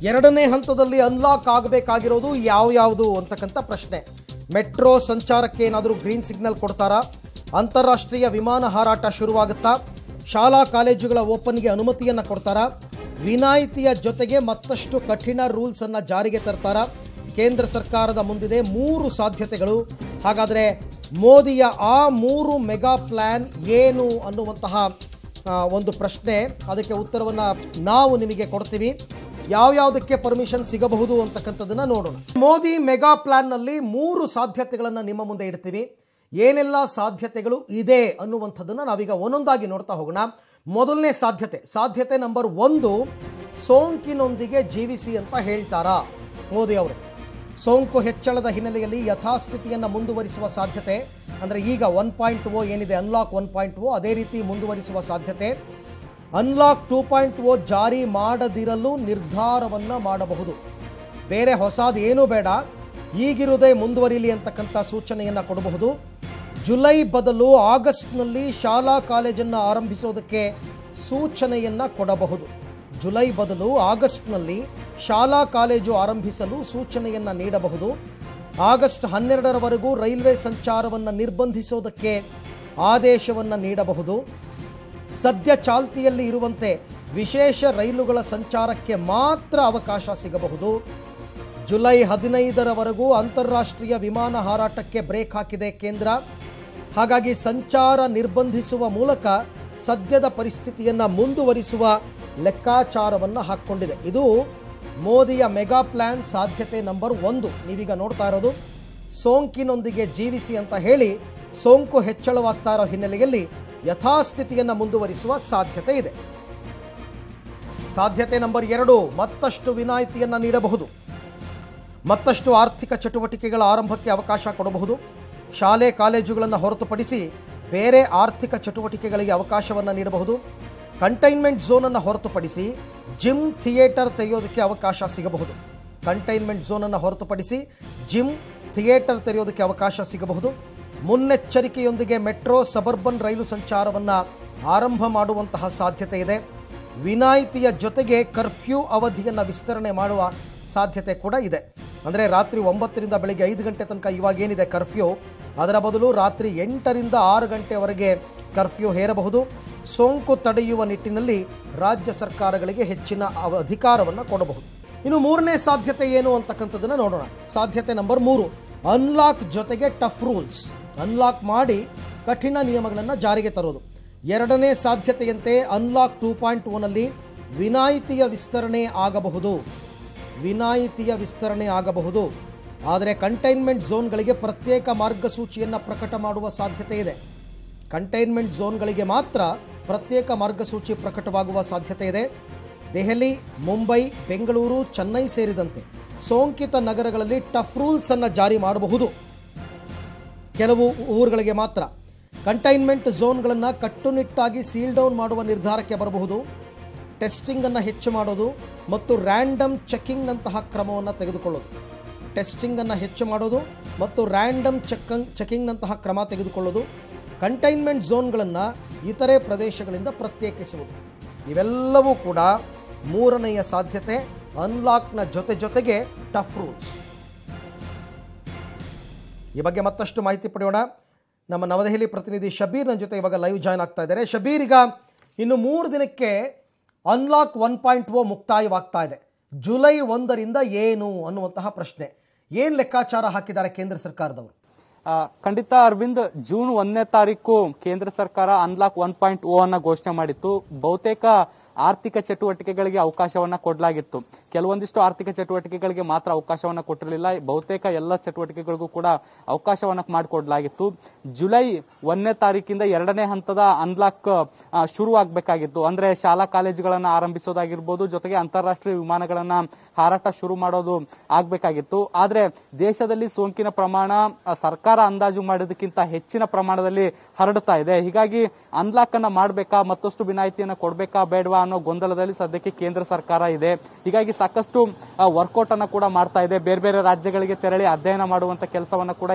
ಎರಡನೇ ಹಂತದಲ್ಲಿ ಅನ್ಲಾಕ್ ಆಗಬೇಕಾಗಿರೋದು ಯಾವ ಯಾವುದು ಅಂತಕ್ಕಂಥ ಪ್ರಶ್ನೆ ಮೆಟ್ರೋ ಸಂಚಾರಕ್ಕೆ ಏನಾದರೂ ಗ್ರೀನ್ ಸಿಗ್ನಲ್ ಕೊಡ್ತಾರಾ ಅಂತಾರಾಷ್ಟ್ರೀಯ ವಿಮಾನ ಹಾರಾಟ ಶುರುವಾಗುತ್ತಾ ಶಾಲಾ ಕಾಲೇಜುಗಳ ಓಪನ್ಗೆ ಅನುಮತಿಯನ್ನು ಕೊಡ್ತಾರಾ ವಿನಾಯಿತಿಯ ಜೊತೆಗೆ ಮತ್ತಷ್ಟು ಕಠಿಣ ರೂಲ್ಸ್ ಅನ್ನ ಜಾರಿಗೆ ತರ್ತಾರಾ ಕೇಂದ್ರ ಸರ್ಕಾರದ ಮುಂದಿದೆ ಮೂರು ಸಾಧ್ಯತೆಗಳು ಹಾಗಾದರೆ ಮೋದಿಯ ಆ ಮೂರು ಮೆಗಾ ಪ್ಲ್ಯಾನ್ ಏನು ಅನ್ನುವಂತಹ ಆ, ಒಂದು ಪ್ರಶ್ನೆ ಅದಕ್ಕೆ ಉತ್ತರವನ್ನು ನಾವು ನಿಮಗೆ ಕೊಡ್ತೀವಿ ಯಾವ್ಯಾವುದಕ್ಕೆ ಪರ್ಮಿಷನ್ ಸಿಗಬಹುದು ಅಂತಕ್ಕಂಥದ್ದನ್ನ ನೋಡೋಣ ಮೋದಿ ಮೆಗಾ ಪ್ಲಾನ್ನಲ್ಲಿ ಮೂರು ಸಾಧ್ಯತೆಗಳನ್ನು ನಿಮ್ಮ ಮುಂದೆ ಇಡ್ತೀವಿ ಏನೆಲ್ಲ ಸಾಧ್ಯತೆಗಳು ಇದೆ ಅನ್ನುವಂಥದ್ದನ್ನು ನಾವೀಗ ಒಂದೊಂದಾಗಿ ನೋಡ್ತಾ ಹೋಗೋಣ ಮೊದಲನೇ ಸಾಧ್ಯತೆ ಸಾಧ್ಯತೆ ನಂಬರ್ ಒಂದು ಸೋಂಕಿನೊಂದಿಗೆ ಜೀವಿಸಿ ಅಂತ ಹೇಳ್ತಾರಾ ಮೋದಿ ಅವರು ಸೋಂಕು ಹೆಚ್ಚಳದ ಹಿನ್ನೆಲೆಯಲ್ಲಿ ಯಥಾಸ್ಥಿತಿಯನ್ನು ಮುಂದುವರಿಸುವ ಸಾಧ್ಯತೆ ಅಂದರೆ ಈಗ ಒನ್ ಪಾಯಿಂಟ್ ಓ ಏನಿದೆ ಅನ್ಲಾಕ್ ಒನ್ ಪಾಯಿಂಟ್ ಓ ಅದೇ ರೀತಿ ಮುಂದುವರಿಸುವ ಸಾಧ್ಯತೆ ಅನ್ಲಾಕ್ ಟೂ ಪಾಯಿಂಟ್ ಓ ಜಾರಿ ಮಾಡದಿರಲು ನಿರ್ಧಾರವನ್ನು ಮಾಡಬಹುದು ಬೇರೆ ಹೊಸದು ಏನೂ ಬೇಡ ಈಗಿರುವುದೇ ಮುಂದುವರಿಲಿ ಅಂತಕ್ಕಂಥ ಸೂಚನೆಯನ್ನು ಕೊಡಬಹುದು ಜುಲೈ ಬದಲು ಆಗಸ್ಟ್ನಲ್ಲಿ ಶಾಲಾ ಕಾಲೇಜನ್ನು ಆರಂಭಿಸೋದಕ್ಕೆ ಸೂಚನೆಯನ್ನು ಕೊಡಬಹುದು ಜುಲೈ ಬದಲು ಆಗಸ್ಟ್ನಲ್ಲಿ ಶಾಲಾ ಕಾಲೇಜು ಆರಂಭಿಸಲು ಸೂಚನೆಯನ್ನು ನೀಡಬಹುದು ಆಗಸ್ಟ್ ಹನ್ನೆರಡರವರೆಗೂ ರೈಲ್ವೆ ಸಂಚಾರವನ್ನು ನಿರ್ಬಂಧಿಸೋದಕ್ಕೆ ಆದೇಶವನ್ನು ನೀಡಬಹುದು ಸದ್ಯ ಚಾಲ್ತಿಯಲ್ಲಿ ಇರುವಂತೆ ವಿಶೇಷ ರೈಲುಗಳ ಸಂಚಾರಕ್ಕೆ ಮಾತ್ರ ಅವಕಾಶ ಸಿಗಬಹುದು ಜುಲೈ ಹದಿನೈದರವರೆಗೂ ಅಂತಾರಾಷ್ಟ್ರೀಯ ವಿಮಾನ ಹಾರಾಟಕ್ಕೆ ಬ್ರೇಕ್ ಹಾಕಿದೆ ಕೇಂದ್ರ ಹಾಗಾಗಿ ಸಂಚಾರ ನಿರ್ಬಂಧಿಸುವ ಮೂಲಕ ಸದ್ಯದ ಪರಿಸ್ಥಿತಿಯನ್ನು ಮುಂದುವರಿಸುವ ಲೆಕ್ಕಾಚಾರವನ್ನು ಹಾಕ್ಕೊಂಡಿದೆ ಇದು ಮೋದಿಯ ಮೆಗಾ ಪ್ಲಾನ್ ಸಾಧ್ಯತೆ ನಂಬರ್ ಒಂದು ನೀವೀಗ ನೋಡ್ತಾ ಇರೋದು ಸೋಂಕಿನೊಂದಿಗೆ ಜೀವಿಸಿ ಅಂತ ಹೇಳಿ ಸೋಂಕು ಹೆಚ್ಚಳವಾಗ್ತಾ ಇರೋ ಹಿನ್ನೆಲೆಯಲ್ಲಿ ಯಥಾಸ್ಥಿತಿಯನ್ನು ಮುಂದುವರಿಸುವ ಸಾಧ್ಯತೆ ಇದೆ ಸಾಧ್ಯತೆ ನಂಬರ್ ಎರಡು ಮತ್ತಷ್ಟು ವಿನಾಯಿತಿಯನ್ನು ನೀಡಬಹುದು ಮತ್ತಷ್ಟು ಆರ್ಥಿಕ ಚಟುವಟಿಕೆಗಳ ಆರಂಭಕ್ಕೆ ಅವಕಾಶ ಕೊಡಬಹುದು ಶಾಲೆ ಕಾಲೇಜುಗಳನ್ನು ಹೊರತುಪಡಿಸಿ ಬೇರೆ ಆರ್ಥಿಕ ಚಟುವಟಿಕೆಗಳಿಗೆ ಅವಕಾಶವನ್ನು ನೀಡಬಹುದು ಕಂಟೈನ್ಮೆಂಟ್ ಝೋನನ್ನು ಹೊರತುಪಡಿಸಿ ಜಿಮ್ ಥಿಯೇಟರ್ ತೆರೆಯೋದಕ್ಕೆ ಅವಕಾಶ ಸಿಗಬಹುದು ಕಂಟೈನ್ಮೆಂಟ್ ಝೋನನ್ನು ಹೊರತುಪಡಿಸಿ ಜಿಮ್ ಥಿಯೇಟರ್ ತೆರೆಯೋದಕ್ಕೆ ಅವಕಾಶ ಸಿಗಬಹುದು ಮುನ್ನೆಚ್ಚರಿಕೆಯೊಂದಿಗೆ ಮೆಟ್ರೋ ಸಬರ್ಬನ್ ರೈಲು ಸಂಚಾರವನ್ನು ಆರಂಭ ಮಾಡುವಂತಹ ಸಾಧ್ಯತೆ ಇದೆ ವಿನಾಯಿತಿಯ ಜೊತೆಗೆ ಕರ್ಫ್ಯೂ ಅವಧಿಯನ್ನು ವಿಸ್ತರಣೆ ಮಾಡುವ ಸಾಧ್ಯತೆ ಕೂಡ ಇದೆ ಅಂದರೆ ರಾತ್ರಿ ಒಂಬತ್ತರಿಂದ ಬೆಳಗ್ಗೆ ಐದು ಗಂಟೆ ತನಕ ಇವಾಗ ಏನಿದೆ ಕರ್ಫ್ಯೂ ಅದರ ಬದಲು ರಾತ್ರಿ ಎಂಟರಿಂದ ಆರು ಗಂಟೆವರೆಗೆ ಕರ್ಫ್ಯೂ ಹೇರಬಹುದು ಸೋಂಕು ತಡೆಯುವ ನಿಟ್ಟಿನಲ್ಲಿ ರಾಜ್ಯ ಸರ್ಕಾರಗಳಿಗೆ ಹೆಚ್ಚಿನ ಅವ- ಅಧಿಕಾರವನ್ನು ಕೊಡಬಹುದು ಇನ್ನು ಮೂರನೇ ಸಾಧ್ಯತೆ ಏನು ಅಂತಕ್ಕಂಥದ್ದನ್ನು ನೋಡೋಣ ಸಾಧ್ಯತೆ ನಂಬರ್ ಮೂರು ಅನ್ಲಾಕ್ ಜೊತೆಗೆ ಟಫ್ ರೂಲ್ಸ್ ಅನ್ಲಾಕ್ ಮಾಡಿ ಕಠಿಣ ನಿಯಮಗಳನ್ನು ಜಾರಿಗೆ ತರೋದು ಎರಡನೇ ಸಾಧ್ಯತೆಯಂತೆ ಅನ್ಲಾಕ್ ಟೂ ಪಾಯಿಂಟ್ ಓನಲ್ಲಿ ವಿನಾಯಿತಿಯ ವಿಸ್ತರಣೆ ಆಗಬಹುದು ವಿನಾಯಿತಿಯ ವಿಸ್ತರಣೆ ಆಗಬಹುದು ಆದರೆ ಕಂಟೈನ್ಮೆಂಟ್ ಝೋನ್ಗಳಿಗೆ ಪ್ರತ್ಯೇಕ ಮಾರ್ಗಸೂಚಿಯನ್ನು ಪ್ರಕಟ ಮಾಡುವ ಸಾಧ್ಯತೆ ಇದೆ ಕಂಟೈನ್ಮೆಂಟ್ ಝೋನ್ಗಳಿಗೆ ಮಾತ್ರ ಪ್ರತ್ಯೇಕ ಮಾರ್ಗಸೂಚಿ ಪ್ರಕಟವಾಗುವ ಸಾಧ್ಯತೆ ಇದೆ ದೆಹಲಿ ಮುಂಬೈ ಬೆಂಗಳೂರು ಚೆನ್ನೈ ಸೇರಿದಂತೆ ಸೋಂಕಿತ ನಗರಗಳಲ್ಲಿ ಟಫ್ ರೂಲ್ಸ್ ಅನ್ನು ಜಾರಿ ಮಾಡಬಹುದು ಕೆಲವು ಊರುಗಳಿಗೆ ಮಾತ್ರ ಕಂಟೈನ್ಮೆಂಟ್ ಝೋನ್ಗಳನ್ನು ಕಟ್ಟುನಿಟ್ಟಾಗಿ ಸೀಲ್ ಡೌನ್ ಮಾಡುವ ನಿರ್ಧಾರಕ್ಕೆ ಬರಬಹುದು ಟೆಸ್ಟಿಂಗನ್ನು ಹೆಚ್ಚು ಮಾಡೋದು ಮತ್ತು ರ್ಯಾಂಡಮ್ ಚೆಕಿಂಗ್ನಂತಹ ಕ್ರಮವನ್ನು ತೆಗೆದುಕೊಳ್ಳೋದು ಟೆಸ್ಟಿಂಗನ್ನು ಹೆಚ್ಚು ಮಾಡೋದು ಮತ್ತು ರ್ಯಾಂಡಮ್ ಚೆಕ್ಕಂಗ್ ಚೆಕಿಂಗ್ನಂತಹ ಕ್ರಮ ತೆಗೆದುಕೊಳ್ಳೋದು ಕಂಟೈನ್ಮೆಂಟ್ ಝೋನ್ಗಳನ್ನು ಇತರೆ ಪ್ರದೇಶಗಳಿಂದ ಪ್ರತ್ಯೇಕಿಸುವುದು ಇವೆಲ್ಲವೂ ಕೂಡ ಮೂರನೆಯ ಸಾಧ್ಯತೆ ಅನ್ಲಾಕ್ನ ಜೊತೆ ಜೊತೆಗೆ ಟಫ್ ರೂಲ್ಸ್ ಈ ಬಗ್ಗೆ ಮತ್ತಷ್ಟು ಮಾಹಿತಿ ಪಡೆಯೋಣ ನಮ್ಮ ನವದೆಹಲಿ ಪ್ರತಿನಿಧಿ ಶಬೀರ್ ನನ್ನ ಜೊತೆ ಇವಾಗ ಲೈವ್ ಜಾಯ್ನ್ ಆಗ್ತಾ ಇದ್ದಾರೆ ಶಬೀರ್ ಈಗ ಇನ್ನು ಮೂರು ದಿನಕ್ಕೆ ಅನ್ಲಾಕ್ ಒನ್ ಪಾಯಿಂಟ್ ಓ ಮುಕ್ತಾಯವಾಗ್ತಾ ಇದೆ ಜುಲೈ ಒಂದರಿಂದ ಏನು ಅನ್ನುವಂತಹ ಪ್ರಶ್ನೆ ಏನು ಲೆಕ್ಕಾಚಾರ ಹಾಕಿದ್ದಾರೆ ಕೇಂದ್ರ ಸರ್ಕಾರದವರು ಆ, ಖಂಡಿತ ಅರವಿಂದ್ ಜೂನ್ ಒಂದನೇ ತಾರೀಕು ಕೇಂದ್ರ ಸರ್ಕಾರ ಅನ್ಲಾಕ್ ಒನ್ ಪಾಯಿಂಟ್ ಓ ಅನ್ನ ಘೋಷಣೆ ಮಾಡಿತ್ತು ಬಹುತೇಕ ಆರ್ಥಿಕ ಚಟುವಟಿಕೆಗಳಿಗೆ ಅವಕಾಶವನ್ನ ಕೊಡಲಾಗಿತ್ತು ಕೆಲವೊಂದಿಷ್ಟು ಆರ್ಥಿಕ ಚಟುವಟಿಕೆಗಳಿಗೆ ಮಾತ್ರ ಅವಕಾಶವನ್ನ ಕೊಟ್ಟಿರಲಿಲ್ಲ ಬಹುತೇಕ ಎಲ್ಲ ಚಟುವಟಿಕೆಗಳಿಗೂ ಕೂಡ ಅವಕಾಶವನ್ನ ಮಾಡಿಕೊಡ್ಲಾಗಿತ್ತು ಜುಲೈ ಒಂದನೇ ತಾರೀಕಿಂದ ಎರಡನೇ ಹಂತದ ಅನ್ಲಾಕ್ ಆ, ಶುರುವಾಗಬೇಕಾಗಿತ್ತು ಅಂದ್ರೆ ಶಾಲಾ ಕಾಲೇಜುಗಳನ್ನ ಆರಂಭಿಸೋದಾಗಿರ್ಬೋದು ಜೊತೆಗೆ ಅಂತಾರಾಷ್ಟ್ರೀಯ ವಿಮಾನಗಳನ್ನ ಹಾರಾಟ ಶುರು ಮಾಡೋದು ಆಗ್ಬೇಕಾಗಿತ್ತು ಆದ್ರೆ ದೇಶದಲ್ಲಿ ಸೋಂಕಿನ ಪ್ರಮಾಣ ಆ, ಸರ್ಕಾರ ಅಂದಾಜು ಮಾಡೋದಕ್ಕಿಂತ ಹೆಚ್ಚಿನ ಪ್ರಮಾಣದಲ್ಲಿ ಹರಡುತ್ತಾ ಇದೆ ಹೀಗಾಗಿ ಅನ್ಲಾಕ್ ಅನ್ನ ಮಾಡ್ಬೇಕಾ ಮತ್ತಷ್ಟು ವಿನಾಯಿತಿಯನ್ನ ಕೊಡ್ಬೇಕಾ ಬೇಡವಾ ಅನ್ನೋ ಗೊಂದಲದಲ್ಲಿ ಸದ್ಯಕ್ಕೆ ಕೇಂದ್ರ ಸರ್ಕಾರ ಇದೆ ಹೀಗಾಗಿ ಸಾಕಷ್ಟು ವರ್ಕೌಟ್ ಅನ್ನ ಕೂಡ ಮಾಡ್ತಾ ಇದೆ ಬೇರೆ ಬೇರೆ ರಾಜ್ಯಗಳಿಗೆ ತೆರಳಿ ಅಧ್ಯಯನ ಮಾಡುವಂತ ಕೆಲಸವನ್ನ ಕೂಡ ಈಗ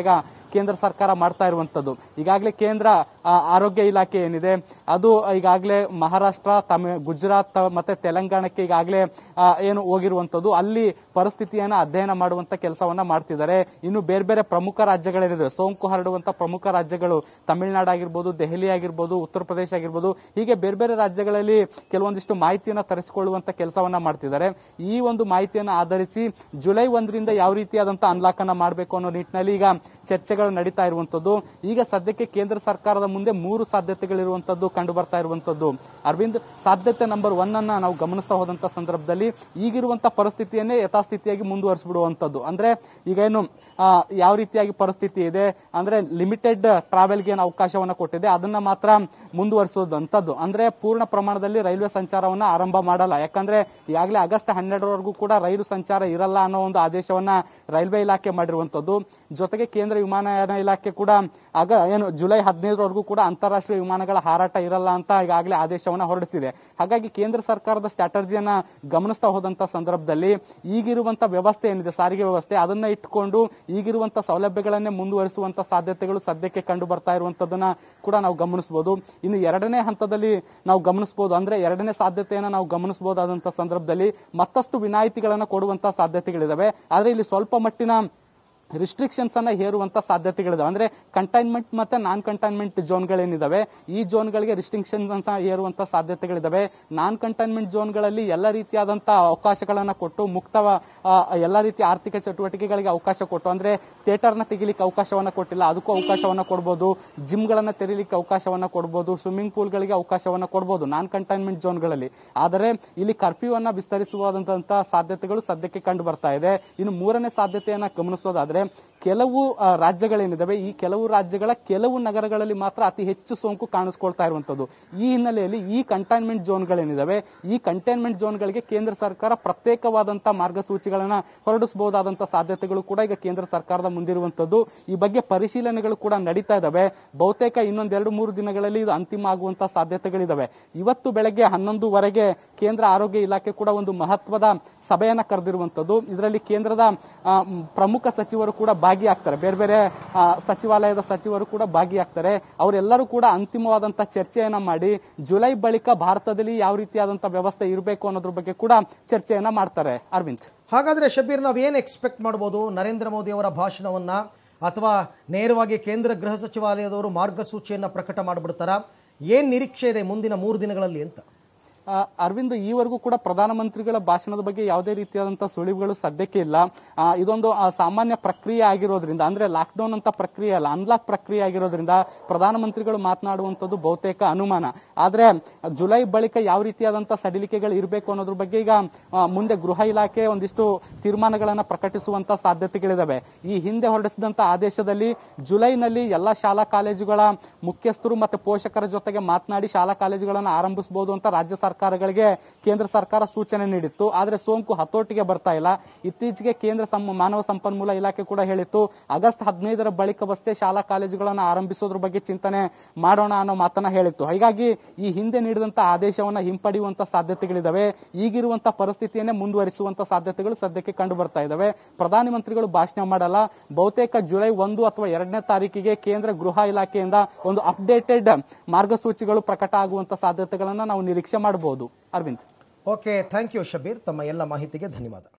ಕೇಂದ್ರ ಸರ್ಕಾರ ಮಾಡ್ತಾ ಇರುವಂತದ್ದು ಈಗಾಗಲೇ ಕೇಂದ್ರ ಆ, ಆರೋಗ್ಯ ಇಲಾಖೆ ಏನಿದೆ ಅದು ಈಗಾಗಲೇ ಮಹಾರಾಷ್ಟ್ರ ತಮಿ ಗುಜರಾತ್ ಮತ್ತೆ ತೆಲಂಗಾಣಕ್ಕೆ ಈಗಾಗಲೇ ಆ, ಏನು ಹೋಗಿರುವಂತದ್ದು ಅಲ್ಲಿ ಪರಿಸ್ಥಿತಿಯನ್ನ ಅಧ್ಯಯನ ಮಾಡುವಂತ ಕೆಲಸವನ್ನ ಮಾಡ್ತಿದ್ದಾರೆ ಇನ್ನು ಬೇರೆ ಬೇರೆ ಪ್ರಮುಖ ರಾಜ್ಯಗಳೇನಿದೆ ಸೋಂಕು ಹರಡುವಂತ ಪ್ರಮುಖ ರಾಜ್ಯಗಳು ತಮಿಳುನಾಡು ಆಗಿರ್ಬೋದು ದೆಹಲಿ ಆಗಿರ್ಬೋದು ಉತ್ತರ ಪ್ರದೇಶ ಆಗಿರ್ಬೋದು ಹೀಗೆ ಬೇರೆ ಬೇರೆ ರಾಜ್ಯಗಳಲ್ಲಿ ಕೆಲವೊಂದಿಷ್ಟು ಮಾಹಿತಿಯನ್ನ ತರಿಸಿಕೊಳ್ಳುವಂತ ಕೆಲಸವನ್ನ ಮಾಡ್ತಿದ್ದಾರೆ ಈ ಒಂದು ಮಾಹಿತಿಯನ್ನ ಆಧರಿಸಿ ಜುಲೈ ಒಂದರಿಂದ ಯಾವ ರೀತಿಯಾದಂತ ಅನ್ಲಾಕ್ ಅನ್ನ ಮಾಡಬೇಕು ಅನ್ನೋ ನಿಟ್ಟಿನಲ್ಲಿ ಈಗ ಚರ್ಚೆಗಳು ನಡೀತಾ ಇರುವಂತದ್ದು ಈಗ ಸದ್ಯಕ್ಕೆ ಕೇಂದ್ರ ಸರ್ಕಾರದ ಮುಂದೆ ಮೂರು ಸಾಧ್ಯತೆಗಳಿರುವಂತದ್ದು ಕಂಡು ಬರ್ತಾ ಇರುವಂತದ್ದು ಅರವಿಂದ್ ಸಾಧ್ಯತೆ ನಂಬರ್ ಒನ್ ಅನ್ನ ನಾವು ಗಮನಿಸ್ತಾ ಹೋದಂತ ಸಂದರ್ಭದಲ್ಲಿ ಈಗಿರುವಂತ ಪರಿಸ್ಥಿತಿಯನ್ನೇ ಯಥಾಸ್ಥಿತಿಯಾಗಿ ಮುಂದುವರಿಸಿಬಿಡುವಂತದ್ದು ಅಂದ್ರೆ ಈಗ ಏನು ಆ, ಯಾವ ರೀತಿಯಾಗಿ ಪರಿಸ್ಥಿತಿ ಇದೆ ಅಂದ್ರೆ ಲಿಮಿಟೆಡ್ ಟ್ರಾವೆಲ್ಗೆ ಏನು ಅವಕಾಶವನ್ನ ಕೊಟ್ಟಿದೆ ಅದನ್ನ ಮಾತ್ರ ಮುಂದುವರಿಸುವಂತದ್ದು ಅಂದ್ರೆ ಪೂರ್ಣ ಪ್ರಮಾಣದಲ್ಲಿ ರೈಲ್ವೆ ಸಂಚಾರವನ್ನ ಆರಂಭ ಮಾಡಲ್ಲ ಯಾಕಂದ್ರೆ ಈಗಾಗಲೇ ಆಗಸ್ಟ್ ಹನ್ನೆರಡರವರೆಗೂ ಕೂಡ ರೈಲು ಸಂಚಾರ ಇರಲ್ಲ ಅನ್ನೋ ಒಂದು ಆದೇಶವನ್ನ ರೈಲ್ವೆ ಇಲಾಖೆ ಮಾಡಿರುವಂತದ್ದು ಜೊತೆಗೆ ಕೇಂದ್ರ ವಿಮಾನಯಾನ ಇಲಾಖೆ ಕೂಡ ಆಗ ಏನು ಜುಲೈ ಹದಿನೈದರವರೆಗೂ ಕೂಡ ಅಂತಾರಾಷ್ಟ್ರೀಯ ವಿಮಾನಗಳ ಹಾರಾಟ ಇರಲ್ಲ ಅಂತ ಈಗಾಗಲೇ ಆದೇಶವನ್ನ ಹೊರಡಿಸಿದೆ ಹಾಗಾಗಿ ಕೇಂದ್ರ ಸರ್ಕಾರದ ಸ್ಟ್ರಾಟಜಿಯನ್ನ ಗಮನಿಸ್ತಾ ಹೋದಂತ ಸಂದರ್ಭದಲ್ಲಿ ಈಗಿರುವಂತ ವ್ಯವಸ್ಥೆ ಏನಿದೆ ಸಾರಿಗೆ ವ್ಯವಸ್ಥೆ ಅದನ್ನ ಇಟ್ಕೊಂಡು ಈಗಿರುವಂತ ಸೌಲಭ್ಯಗಳನ್ನೇ ಮುಂದುವರಿಸುವಂತ ಸಾಧ್ಯತೆಗಳು ಸದ್ಯಕ್ಕೆ ಕಂಡು ಬರ್ತಾ ಇರುವಂತದನ್ನ ಕೂಡ ನಾವು ಗಮನಿಸಬಹುದು ಇನ್ನು ಎರಡನೇ ಹಂತದಲ್ಲಿ ನಾವು ಗಮನಿಸಬಹುದು ಅಂದ್ರೆ ಎರಡನೇ ಸಾಧ್ಯತೆಯನ್ನ ನಾವು ಗಮನಿಸಬಹುದಾದಂತ ಸಂದರ್ಭದಲ್ಲಿ ಮತ್ತಷ್ಟು ವಿನಾಯಿತಿಗಳನ್ನ ಕೊಡುವಂತ ಸಾಧ್ಯತೆಗಳಿದಾವೆ ಆದ್ರೆ ಇಲ್ಲಿ ಸ್ವಲ್ಪ ಮಟ್ಟಿನ ರಿಸ್ಟ್ರಿಕ್ಷನ್ಸ್ ಅನ್ನ ಹೇರುವಂತ ಸಾಧ್ಯತೆಗಳಿದಾವೆ ಅಂದ್ರೆ ಕಂಟೈನ್ಮೆಂಟ್ ಮತ್ತೆ ನಾನ್ ಕಂಟೈನ್ಮೆಂಟ್ ಝೋನ್ಗಳೇನಿದಾವೆ ಈ ಝೋನ್ಗಳಿಗೆ ರಿಸ್ಟ್ರಿಕ್ಷನ್ಸ್ ಹೇರುವಂತ ಸಾಧ್ಯತೆಗಳಿದಾವೆ ನಾನ್ ಕಂಟೈನ್ಮೆಂಟ್ ಝೋನ್ಗಳಲ್ಲಿ ಎಲ್ಲ ರೀತಿಯಾದಂತಹ ಅವಕಾಶಗಳನ್ನ ಕೊಟ್ಟು ಮುಕ್ತ ಆ, ಎಲ್ಲ ರೀತಿಯ ಆರ್ಥಿಕ ಚಟುವಟಿಕೆಗಳಿಗೆ ಅವಕಾಶ ಕೊಟ್ಟು ಅಂದ್ರೆ ಥಿಯೇಟರ್ನ ತೆಗಿಲಿಕ್ಕೆ ಅವಕಾಶವನ್ನ ಕೊಟ್ಟಿಲ್ಲ ಅದಕ್ಕೂ ಅವಕಾಶವನ್ನ ಕೊಡ್ಬೋದು ಜಿಮ್ಗಳನ್ನ ತೆರೀಲಿಕ್ಕೆ ಅವಕಾಶವನ್ನ ಕೊಡ್ಬೋದು ಸ್ವಿಮ್ಮಿಂಗ್ ಪೂಲ್ಗಳಿಗೆ ಅವಕಾಶವನ್ನ ಕೊಡ್ಬೋದು ನಾನ್ ಕಂಟೈನ್ಮೆಂಟ್ ಝೋನ್ಗಳಲ್ಲಿ ಆದರೆ ಇಲ್ಲಿ ಕರ್ಫ್ಯೂ ಅನ್ನ ವಿಸ್ತರಿಸುವಂತಹ ಸಾಧ್ಯತೆಗಳು ಸದ್ಯಕ್ಕೆ ಕಂಡು ಬರ್ತಾ ಇದೆ ಇನ್ನು ಮೂರನೇ ಸಾಧ್ಯತೆಯನ್ನ ಗಮನಿಸೋದಾದ್ರೆ ಕೆಲವು ಆ, ರಾಜ್ಯಗಳೇನಿದಾವೆ ಈ ಕೆಲವು ರಾಜ್ಯಗಳ ಕೆಲವು ನಗರಗಳಲ್ಲಿ ಮಾತ್ರ ಅತಿ ಹೆಚ್ಚು ಸೋಂಕು ಕಾಣಿಸ್ಕೊಳ್ತಾ ಇರುವಂತದ್ದು ಈ ಹಿನ್ನೆಲೆಯಲ್ಲಿ ಈ ಕಂಟೈನ್ಮೆಂಟ್ ಝೋನ್ಗಳೇನಿದಾವೆ ಈ ಕಂಟೈನ್ಮೆಂಟ್ ಝೋನ್ಗಳಿಗೆ ಕೇಂದ್ರ ಸರ್ಕಾರ ಪ್ರತ್ಯೇಕವಾದಂತಹ ಮಾರ್ಗಸೂಚಿಗಳನ್ನ ಹೊರಡಿಸಬಹುದಾದಂತಹ ಸಾಧ್ಯತೆಗಳು ಕೂಡ ಈಗ ಕೇಂದ್ರ ಸರ್ಕಾರದ ಮುಂದಿರುವಂತದ್ದು ಈ ಬಗ್ಗೆ ಪರಿಶೀಲನೆಗಳು ಕೂಡ ನಡೀತಾ ಇದಾವೆ ಬಹುತೇಕ ಇನ್ನೊಂದ್ ಎರಡು ಮೂರು ದಿನಗಳಲ್ಲಿ ಇದು ಅಂತಿಮ ಆಗುವಂತಹ ಸಾಧ್ಯತೆಗಳಿದಾವೆ ಇವತ್ತು ಬೆಳಗ್ಗೆ ಹನ್ನೊಂದುವರೆಗೆ ಕೇಂದ್ರ ಆರೋಗ್ಯ ಇಲಾಖೆ ಕೂಡ ಒಂದು ಮಹತ್ವದ ಸಭೆಯನ್ನ ಕರೆದಿರುವಂತದ್ದು ಇದರಲ್ಲಿ ಕೇಂದ್ರದ ಆ, ಮ್, ಪ್ರಮುಖ ಸಚಿವರು ಕೂಡ ಭಾಗಿಯಾಗ್ತಾರೆ ಬೇರೆ ಬೇರೆ ಆ, ಸಚಿವಾಲಯದ ಸಚಿವರು ಕೂಡ ಭಾಗಿಯಾಗ್ತಾರೆ ಅವರೆಲ್ಲರೂ ಕೂಡ ಅಂತಿಮವಾದಂತಹ ಚರ್ಚೆಯನ್ನ ಮಾಡಿ ಜುಲೈ ಬಳಿಕ ಭಾರತದಲ್ಲಿ ಯಾವ ರೀತಿಯಾದಂತಹ ವ್ಯವಸ್ಥೆ ಇರಬೇಕು ಅನ್ನೋದ್ರ ಬಗ್ಗೆ ಕೂಡ ಚರ್ಚೆಯನ್ನ ಮಾಡ್ತಾರೆ ಅರವಿಂದ್ ಹಾಗಾದ್ರೆ ಶಬೀರ್ ನಾವೇನು ಎಕ್ಸ್ಪೆಕ್ಟ್ ಮಾಡ್ಬೋದು ನರೇಂದ್ರ ಮೋದಿ ಅವರ ಭಾಷಣವನ್ನ ಅಥವಾ ನೇರವಾಗಿ ಕೇಂದ್ರ ಗೃಹ ಸಚಿವಾಲಯದವರು ಮಾರ್ಗಸೂಚಿಯನ್ನ ಪ್ರಕಟ ಮಾಡಿಬಿಡ್ತಾರಾ ಏನ್ ನಿರೀಕ್ಷೆ ಇದೆ ಮುಂದಿನ ಮೂರು ದಿನಗಳಲ್ಲಿ ಅಂತ ಆ, ಅರವಿಂದ್ ಈವರೆಗೂ ಕೂಡ ಪ್ರಧಾನಮಂತ್ರಿಗಳ ಭಾಷಣದ ಬಗ್ಗೆ ಯಾವುದೇ ರೀತಿಯಾದಂತಹ ಸುಳಿವುಗಳು ಸದ್ಯಕ್ಕೆ ಇಲ್ಲ ಆ, ಇದೊಂದು ಆ, ಸಾಮಾನ್ಯ ಪ್ರಕ್ರಿಯೆ ಆಗಿರೋದ್ರಿಂದ ಅಂದ್ರೆ ಲಾಕ್ಡೌನ್ ಅಂತ ಪ್ರಕ್ರಿಯೆ ಅಲ್ಲ ಅನ್ಲಾಕ್ ಪ್ರಕ್ರಿಯೆ ಆಗಿರೋದ್ರಿಂದ ಪ್ರಧಾನಮಂತ್ರಿಗಳು ಮಾತನಾಡುವಂತದ್ದು ಬಹುತೇಕ ಅನುಮಾನ ಆದ್ರೆ ಜುಲೈ ಬಳಿಕ ಯಾವ ರೀತಿಯಾದಂತಹ ಸಡಿಲಿಕೆಗಳು ಇರಬೇಕು ಅನ್ನೋದ್ರ ಬಗ್ಗೆ ಈಗ ಆ, ಮುಂದೆ ಗೃಹ ಇಲಾಖೆ ಒಂದಿಷ್ಟು ತೀರ್ಮಾನಗಳನ್ನ ಪ್ರಕಟಿಸುವಂತ ಸಾಧ್ಯತೆಗಳಿದಾವೆ ಈ ಹಿಂದೆ ಹೊರಡಿಸಿದಂತ ಆದೇಶದಲ್ಲಿ ಜುಲೈನಲ್ಲಿ ಎಲ್ಲಾ ಶಾಲಾ ಕಾಲೇಜುಗಳ ಮುಖ್ಯಸ್ಥರು ಮತ್ತೆ ಪೋಷಕರ ಜೊತೆಗೆ ಮಾತನಾಡಿ ಶಾಲಾ ಕಾಲೇಜುಗಳನ್ನು ಆರಂಭಿಸಬಹುದು ಅಂತ ರಾಜ್ಯ ಸರ್ಕಾರಗಳಿಗೆ ಕೇಂದ್ರ ಸರ್ಕಾರ ಸೂಚನೆ ನೀಡಿತ್ತು ಆದ್ರೆ ಸೋಂಕು ಹತೋಟಿಗೆ ಬರ್ತಾ ಇಲ್ಲ ಇತ್ತೀಚೆಗೆ ಕೇಂದ್ರ ಸಂ- ಮಾನವ ಸಂಪನ್ಮೂಲ ಇಲಾಖೆ ಕೂಡ ಹೇಳಿತ್ತು ಆಗಸ್ಟ್ ಹದಿನೈದರ ಬಳಿಕವಷ್ಟೇ ಶಾಲಾ ಕಾಲೇಜುಗಳನ್ನು ಆರಂಭಿಸೋದ್ರ ಬಗ್ಗೆ ಚಿಂತನೆ ಮಾಡೋಣ ಅನ್ನೋ ಮಾತನ್ನ ಹೇಳಿತ್ತು ಹೀಗಾಗಿ ಈ ಹಿಂದೆ ನೀಡಿದಂತ ಆದೇಶವನ್ನ ಹಿಂಪಡೆಯುವಂತ ಸಾಧ್ಯತೆಗಳಿದಾವೆ ಈಗಿರುವಂತ ಪರಿಸ್ಥಿತಿಯನ್ನೇ ಮುಂದುವರಿಸುವಂತ ಸಾಧ್ಯತೆಗಳು ಸದ್ಯಕ್ಕೆ ಕಂಡು ಬರ್ತಾ ಇದಾವೆ ಪ್ರಧಾನಿ ಮಂತ್ರಿಗಳು ಭಾಷಣ ಮಾಡಲ್ಲ ಬಹುತೇಕ ಜುಲೈ ಒಂದು ಅಥವಾ ಎರಡನೇ ತಾರೀಕಿಗೆ ಕೇಂದ್ರ ಗೃಹ ಇಲಾಖೆಯಿಂದ ಒಂದು ಅಪ್ಡೇಟೆಡ್ ಮಾರ್ಗಸೂಚಿಗಳು ಪ್ರಕಟ ಆಗುವಂತ ಸಾಧ್ಯತೆಗಳನ್ನ ನಾವು ನಿರೀಕ್ಷೆ ಮಾಡಬಹುದು Arvind okay thank you Shabeer ತಮ್ಮ ಎಲ್ಲ ಮಾಹಿತಿಗೆ ಧನ್ಯವಾದ